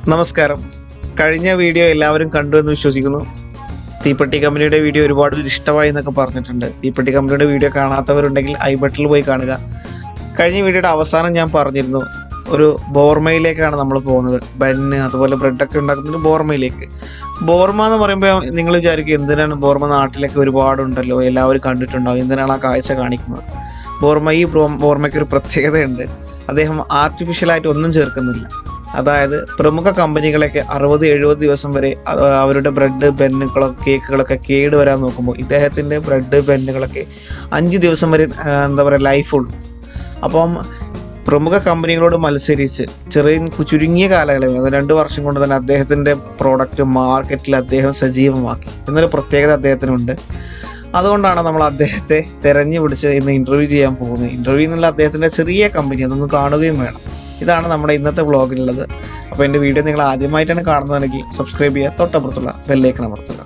നമസ്കാരം കഴിഞ്ഞ വീഡിയോ എല്ലാവരും കണ്ടു എന്ന് വിശ്വസിക്കുന്നു തീപ്പെട്ടി കമ്പനിയുടെ വീഡിയോ ഒരുപാട് പേര് ഇഷ്ടമായി എന്നൊക്കെ പറഞ്ഞിട്ടുണ്ട് തീപ്പെട്ടി കമ്പനിയുടെ വീഡിയോ കാണാത്തവരുണ്ടെങ്കിൽ ഐ ബട്ടണിൽ പോയി കാണുക കഴിഞ്ഞ വീഡിയോയുടെ അവസാനം ഞാൻ പറഞ്ഞിരുന്നു ഒരു ബോർമയിലേക്കാണ് നമ്മൾ പോകുന്നത് ബന്ന് അതുപോലെ ബ്രെഡൊക്കെ ഉണ്ടാക്കുന്നത് ബോർമയിലേക്ക് ബോർമ എന്ന് പറയുമ്പോൾ നിങ്ങൾ വിചാരിക്കും എന്തിനാണ് ബോർമ നാട്ടിലൊക്കെ ഒരുപാടുണ്ടല്ലോ എല്ലാവരും കണ്ടിട്ടുണ്ടാവും എന്തിനാണ് ആ കാഴ്ച കാണിക്കുന്നത് ബോർമ ഈ ബ്രോ- ബോർമയ്ക്ക് ഒരു പ്രത്യേകതയുണ്ട് അദ്ദേഹം ആർട്ടിഫിഷ്യലായിട്ട് ഒന്നും ചേർക്കുന്നില്ല അതായത് പ്രമുഖ കമ്പനികളൊക്കെ അറുപത് എഴുപത് ദിവസം വരെ അത് അവരുടെ ബ്രെഡ് പെന്നുകളൊക്കെ കേക്കുകളൊക്കെ കേട് വരാൻ നോക്കുമ്പോൾ ഇദ്ദേഹത്തിൻ്റെ ബ്രെഡ് പെന്നുകളൊക്കെ അഞ്ച് ദിവസം വരെ ആ, എന്താ പറയുക ലൈഫുള്ളൂ അപ്പം പ്രമുഖ കമ്പനികളോട് മത്സരിച്ച് ചെറിയ ചുരുങ്ങിയ കാലയളവിൽ അത് രണ്ട് വർഷം കൊണ്ട് തന്നെ അദ്ദേഹത്തിൻ്റെ പ്രോഡക്റ്റ് മാർക്കറ്റിൽ അദ്ദേഹം സജീവമാക്കി എന്നൊരു പ്രത്യേകത അദ്ദേഹത്തിനുണ്ട് അതുകൊണ്ടാണ് നമ്മൾ അദ്ദേഹത്തെ തെരഞ്ഞു പിടിച്ച് ഇന്ന് ഇൻ്റർവ്യൂ ചെയ്യാൻ പോകുന്നത് ഇൻ്റർവ്യൂ എന്നുള്ള അദ്ദേഹത്തിൻ്റെ ചെറിയ കമ്പനി അതൊന്ന് കാണുകയും വേണം ഇതാണ് നമ്മുടെ ഇന്നത്തെ വ്ളോഗിലുള്ളത് അപ്പോൾ എൻ്റെ വീഡിയോ നിങ്ങൾ ആദ്യമായിട്ടാണ് കാണുന്നതെങ്കിൽ സബ്സ്ക്രൈബ് ചെയ്യുക തൊട്ടപ്പുറത്തുള്ള ബെല്ലേക്കൺ അമർത്തുക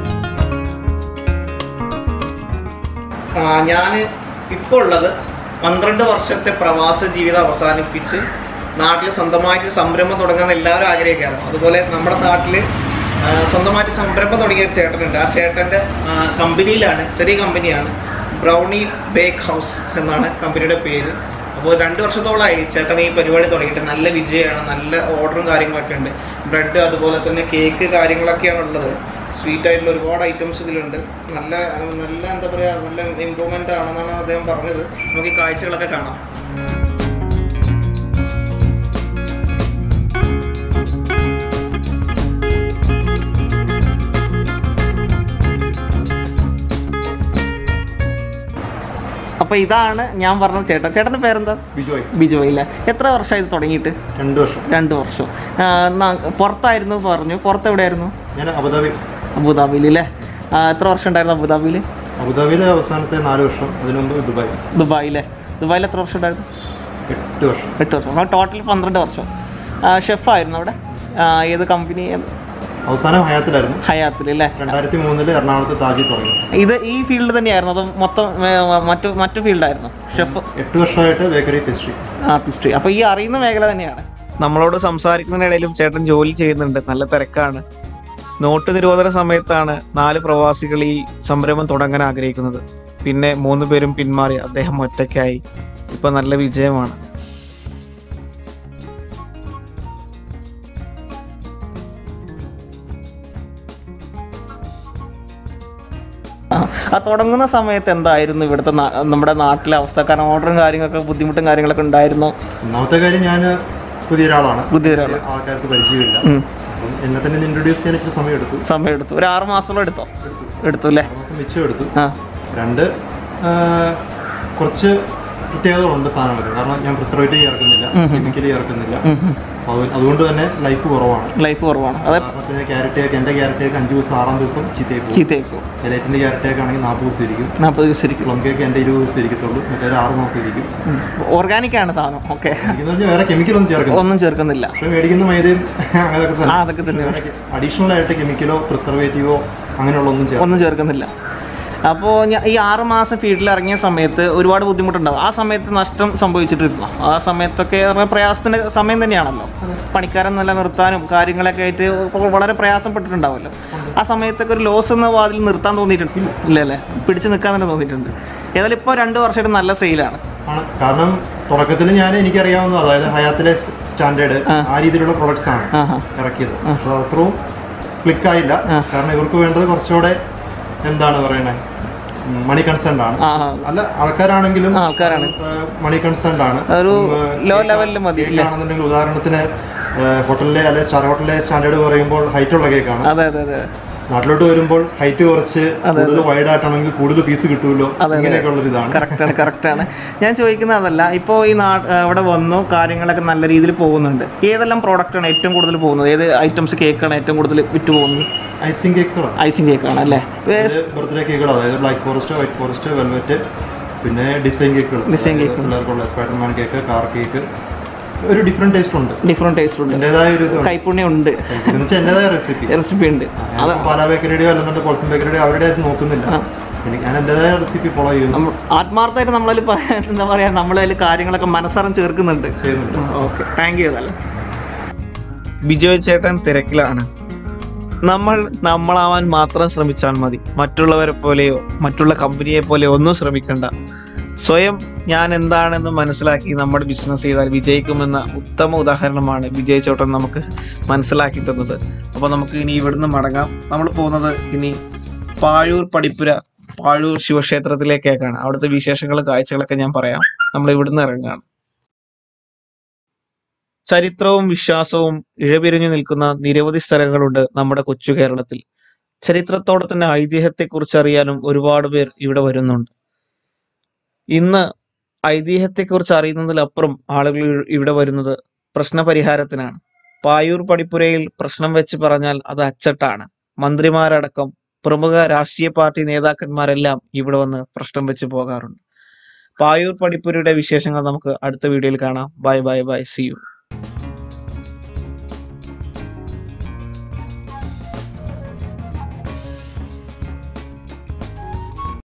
ഞാൻ ഇപ്പോൾ ഉള്ളത് പന്ത്രണ്ട് വർഷത്തെ പ്രവാസ ജീവിതം അവസാനിപ്പിച്ച് നാട്ടിൽ സ്വന്തമായിട്ട് സംരംഭം തുടങ്ങാൻ എല്ലാവരും ആഗ്രഹിക്കാറ് അതുപോലെ നമ്മുടെ നാട്ടിൽ സ്വന്തമായിട്ട് സംരംഭം തുടങ്ങിയ ഒരു ചേട്ടനുണ്ട് ആ ചേട്ടൻ്റെ കമ്പനിയിലാണ് ചെറിയ കമ്പനിയാണ് ബ്രൗണി ബേക്ക് ഹൗസ് എന്നാണ് കമ്പനിയുടെ പേര് അപ്പോൾ രണ്ട് വർഷത്തോളമായി ചേട്ടൻ ഈ പരിപാടി തുടങ്ങിയിട്ട് നല്ല വിജയമാണ് നല്ല ഓർഡറും കാര്യങ്ങളൊക്കെ ഉണ്ട് ബ്രെഡ് അതുപോലെ തന്നെ കേക്ക് കാര്യങ്ങളൊക്കെയാണ് ഉള്ളത് സ്വീറ്റ് ആയിട്ടുള്ള ഒരുപാട് ഐറ്റംസ് ഇതിലുണ്ട് നല്ല നല്ല എന്താ പറയുക നല്ല ഇമ്പ്രൂവ്മെൻ്റ് ആണെന്നാണ് അദ്ദേഹം പറഞ്ഞത് നമുക്ക് ഈ കാഴ്ചകളൊക്കെ കാണാം അപ്പോൾ ഇതാണ് ഞാൻ പറഞ്ഞ ചേട്ടൻ ചേട്ടൻ്റെ പേരെന്താ ബിജോയ് ബിജു ഇല്ല എത്ര വർഷമായി ഇത് തുടങ്ങിയിട്ട് രണ്ട് വർഷം രണ്ട് വർഷം ആ, ന- പുറത്തായിരുന്നു പറഞ്ഞു പുറത്ത് എവിടെയായിരുന്നു ഞാൻ അബുദാബി അബുദാബിയിൽ അല്ലേ ആ, എത്ര വർഷം ഉണ്ടായിരുന്നു അബുദാബിയിൽ അബുദാബിയിലെ അവസാനത്തെ നാല് വർഷം അതിനു മുമ്പ് ദുബായ് ദുബായിലെ ദുബായിൽ എത്ര വർഷം ഉണ്ടായിരുന്നു എട്ട് വർഷം എട്ട് വർഷം അപ്പോൾ ടോട്ടൽ പന്ത്രണ്ട് വർഷം ഷെഫായിരുന്നു അവിടെ ആ, ഏത് കമ്പനി അവസാനം ഹയാത്തിലായിരുന്നു ഹയാത്തിൽ അല്ലേ രണ്ടായിരത്തി മൂന്നില് എറണാകുളത്ത് താജി തുടങ്ങി ഇത് ഈ ഫീൽഡ് തന്നെയായിരുന്നു അത് മൊത്തം ഏ, മറ്റു മറ്റു ഫീൽഡായിരുന്നു ഷെഫ് എട്ട് വർഷമായിട്ട് ബേക്കറി പേസ്ട്രി ആർട്ടിസ്റ്റ് അപ്പോൾ ഈ അറിയുന്ന മേഖല തന്നെയാണ് നമ്മളോട് സംസാരിക്കുന്നതിനിടയിലും ചേട്ടൻ ജോലി ചെയ്യുന്നുണ്ട് നല്ല തിരക്കാണ് നോട്ട് നിരോധന സമയത്താണ് നാല് പ്രവാസികൾ ഈ സംരംഭം തുടങ്ങാൻ ആഗ്രഹിക്കുന്നത് പിന്നെ മൂന്ന് പേരും പിന്മാറി അദ്ദേഹം ഒറ്റയ്ക്കായി ഇപ്പൊ നല്ല വിജയമാണ് ആ, ആ തുടങ്ങുന്ന സമയത്ത് എന്തായിരുന്നു ഇവിടുത്തെ നാ- നമ്മുടെ നാട്ടിലെ അവസ്ഥ കാരണം ഓർഡറും കാര്യങ്ങളൊക്കെ ബുദ്ധിമുട്ടും കാര്യങ്ങളൊക്കെ ഉണ്ടായിരുന്നു ഒന്നാമത്തെ കാര്യം ഞാൻ പുതിയ ഒരാളാണ് പുതിയ ഒരാള്. ആൾക്കാർക്ക് പരിചയമില്ല ഉം. അപ്പം എന്നെ തന്നെ ഇൻട്രൊഡ്യൂസ് ചെയ്യാൻ ഇച്ചിരി സമയം എടുത്തു സമയം എടുത്തു ഒരു ആറ് മാസത്തോളം എടുത്തോ എടുത്തു അല്ലേ ആറ് മാസം മിച്ചം എടുത്തു ആ രണ്ട് ആ, കുറച്ച് പ്രത്യേകതകളുണ്ട് സാധനങ്ങൾക്ക് കാരണം ഞാൻ പ്രിസർവേറ്റീവ് ചേർക്കുന്നില്ല കെമിക്കലി ചേർക്കുന്നില്ല അപ്പോൾ അത് അതുകൊണ്ട് തന്നെ ലൈഫ് കുറവാണ് ലൈഫ് കുറവാണ് അത് ഉദാഹരണത്തിന് ക്യാരറ്റ് കേക്ക് എൻ്റെ ക്യാരറ്റ് കേക്ക് അഞ്ച് ദിവസം ആറാം ദിവസം ചീത്തയായി പോകും ചീത്തയാക്കും എലൈറ്റിൻ്റെ ക്യാരറ്റ് കേക്ക് ആണെങ്കിൽ നാൽപ്പത് ദിവസം ഇരിക്കും നാൽപ്പത് ദിവസം ഇരിക്കും പ്ലം കേക്ക് എൻ്റെ ഇരുപത് ദിവസം ഇരിക്കത്തുള്ളൂ മറ്റേ ആറ് മാസം ഇരിക്കും ഓർഗാനിക് ആണ് സാധനം ഓക്കെ ഇരിക്കുന്ന പറഞ്ഞാൽ വേറെ കെമിക്കൽ ഒന്നും ചേർക്കുന്നില്ല ഒന്നും ചേർക്കുന്നില്ല പക്ഷേ മേടിക്കുന്ന മൈദയും അങ്ങനെയൊക്കെ ആ തന്നെ അതൊക്കെ തന്നെ അഡീഷണൽ ആയിട്ട് കെമിക്കലോ പ്രിസർവേറ്റീവോ അങ്ങനെയുള്ള ഒന്നും ചേർക്കും ഒന്നും ചേർക്കുന്നില്ല അപ്പോൾ ഞാൻ ഈ ആറ് മാസം ഫീൽഡിൽ ഇറങ്ങിയ സമയത്ത് ഒരുപാട് ബുദ്ധിമുട്ടുണ്ടാവും ആ സമയത്ത് നഷ്ടം സംഭവിച്ചിട്ടിരുന്നു ആ സമയത്തൊക്കെ പറഞ്ഞാൽ പ്രയാസത്തിൻ്റെ സമയം തന്നെയാണല്ലോ പണിക്കാരൻ നിലനിർത്താനും കാര്യങ്ങളൊക്കെ ആയിട്ട് വളരെ പ്രയാസപ്പെട്ടിട്ടുണ്ടാവുമല്ലോ ആ സമയത്തൊക്കെ ഒരു ലോസ് എന്ന വാതിൽ നിർത്താൻ തോന്നിയിട്ടുണ്ട് ഇല്ല അല്ലേ പിടിച്ച് നിൽക്കാൻ തന്നെ തോന്നിയിട്ടുണ്ട് ഏതായാലും ഇപ്പോൾ രണ്ട് വർഷമായിട്ട് നല്ല സെയിലാണ് ആണ് കാരണം തുടക്കത്തിൽ ഞാൻ എനിക്കറിയാവുന്ന അതായത് ഹയാത്തിലെ സ്റ്റാൻഡേർഡ് ആ രീതിയിലുള്ള പ്രൊഡക്ട്സ് ആണ് ആഹാ ഇറക്കിയത് അപ്പോൾ അത്രയും ക്ലിക്കായില്ല കാരണം ഇവർക്ക് വേണ്ടത് കുറച്ചുകൂടെ എന്താണ് പറയണേ മണി കൺസേൺഡ് ആണ് ആ ആ. അല്ല ആൾക്കാരാണെങ്കിലും ആ, ആൾക്കാരാണ്. മണി കൺസേൺഡ് ആണ് ഒരു ഉം, ലോ കേക്ക് ലെവലിൽ മതി കേക്ക് ആണെന്നുണ്ടെങ്കിൽ ഉദാഹരണത്തിന് ഹോട്ടലിലെ അല്ലെ സ്റ്റാർ ഹോട്ടലിലെ സ്റ്റാൻഡേർഡ് പറയുമ്പോൾ ഹൈറ്റ് ഉള്ള കേക്കാണ് അതെ അതെ അതെ നാട്ടിലോട്ട് വരുമ്പോൾ ഹൈറ്റ് കുറച്ച് കൂടുതൽ വൈഡ് ആയിട്ടാണെങ്കിൽ കൂടുതൽ പീസ് കിട്ടുമല്ലോ ഇങ്ങനെയൊക്കെ ഉള്ളൊരു ഇതാണ് കറക്റ്റാണ് കറക്റ്റാണ് ഞാൻ ചോദിക്കുന്നത് അതല്ല ഇപ്പോൾ ഈ നാ ഇവിടെ വന്നു കാര്യങ്ങളൊക്കെ നല്ല രീതിയിൽ പോകുന്നുണ്ട് ഏതെല്ലാം പ്രോഡക്റ്റാണ് ഏറ്റവും കൂടുതൽ പോകുന്നത് ഏത് ഐറ്റംസ് കേക്കാണ് ഏറ്റവും കൂടുതൽ വിറ്റ് പോകുന്നത് ഐസിങ് കേക്ക്സുകളാണ് ഐസിങ് കേക്കാണ് അല്ലേ ബർത്ത്ഡേ കേക്കുകൾ അതായത് black forest white forest velvet പിന്നെ ഡിസൈൻ കേക്കുകൾ Design cake. പിള്ളേർക്കുള്ള സ്പൈഡർമാൻ കേക്ക് കാർ കേക്ക് ഒരു ഡിഫറെന്റ് ടേസ്റ്റ് ഉണ്ട് ഡിഫറെൻറ്റ് ടേസ്റ്റ് ഉണ്ട് എൻ്റെതായ ഒരു ഇതുണ്ട്. കൈപ്പുണ്യം ഉണ്ട് എന്ന് വെച്ചാൽ എൻ്റെതായ റെസിപ്പി റെസിപ്പി ഉണ്ട് അത് പാലാ ബേക്കറിയുടെയോ അല്ലെന്നുണ്ട് പോൾസൺ ബേക്കറിയുടെയോ അവരുടെ അത് നോക്കുന്നില്ല എനിക്ക് ഞാൻ എൻ്റെതായ റെസിപ്പി ഫോളോ ചെയ്യുന്നു നമ്മൾ ആത്മാർത്ഥമായിട്ട് നമ്മളതിൽ പ- എന്താ പറയുക നമ്മളതിൽ കാര്യങ്ങളൊക്കെ മനസ്സറിഞ്ഞ് ചേർക്കുന്നുണ്ട് ചെയ്യുന്നുണ്ട് ഓക്കെ താങ്ക് യു അതല്ല ബിജോയ് ചേട്ടൻ തിരക്കിലാണ് നമ്മൾ നമ്മളാവാൻ മാത്രം ശ്രമിച്ചാൽ മതി മറ്റുള്ളവരെ പോലെയോ മറ്റുള്ള കമ്പനിയെ പോലെയോ ഒന്നും ശ്രമിക്കണ്ട സ്വയം ഞാൻ എന്താണെന്ന് മനസ്സിലാക്കി നമ്മുടെ ബിസിനസ് ചെയ്താൽ വിജയിക്കുമെന്ന ഉത്തമ ഉദാഹരണമാണ് വിജയ് ചേട്ടൻ നമുക്ക് മനസ്സിലാക്കി തന്നത് അപ്പോൾ നമുക്ക് ഇനി ഇവിടുന്ന് മടങ്ങാം നമ്മൾ പോകുന്നത് ഇനി പാഴൂർ പടിപ്പുര പാഴൂർ ശിവക്ഷേത്രത്തിലേക്കാണ് അവിടുത്തെ വിശേഷങ്ങളും കാഴ്ചകളൊക്കെ ഞാൻ പറയാം നമ്മൾ ഇവിടുന്ന് ഇറങ്ങാണ് ചരിത്രവും വിശ്വാസവും ഇഴപിരിഞ്ഞു നിൽക്കുന്ന നിരവധി സ്ഥലങ്ങളുണ്ട് നമ്മുടെ കൊച്ചു കേരളത്തിൽ ചരിത്രത്തോടെ തന്നെ ഐതിഹ്യത്തെക്കുറിച്ച് അറിയാനും ഒരുപാട് പേർ ഇവിടെ വരുന്നുണ്ട് ഇന്ന് ഐതിഹ്യത്തെക്കുറിച്ച് അറിയുന്നതിലപ്പുറം ആളുകൾ ഇ- ഇവിടെ വരുന്നത് പ്രശ്നപരിഹാരത്തിനാണ് പായൂർ പടിപ്പുരയിൽ പ്രശ്നം വെച്ച് പറഞ്ഞാൽ അത് അച്ചട്ടാണ് മന്ത്രിമാരടക്കം പ്രമുഖ രാഷ്ട്രീയ പാർട്ടി നേതാക്കന്മാരെല്ലാം ഇവിടെ വന്ന് പ്രശ്നം വെച്ച് പോകാറുണ്ട് പായൂർ പടിപ്പുരയുടെ വിശേഷങ്ങൾ നമുക്ക് അടുത്ത വീഡിയോയിൽ കാണാം bye bye bye see U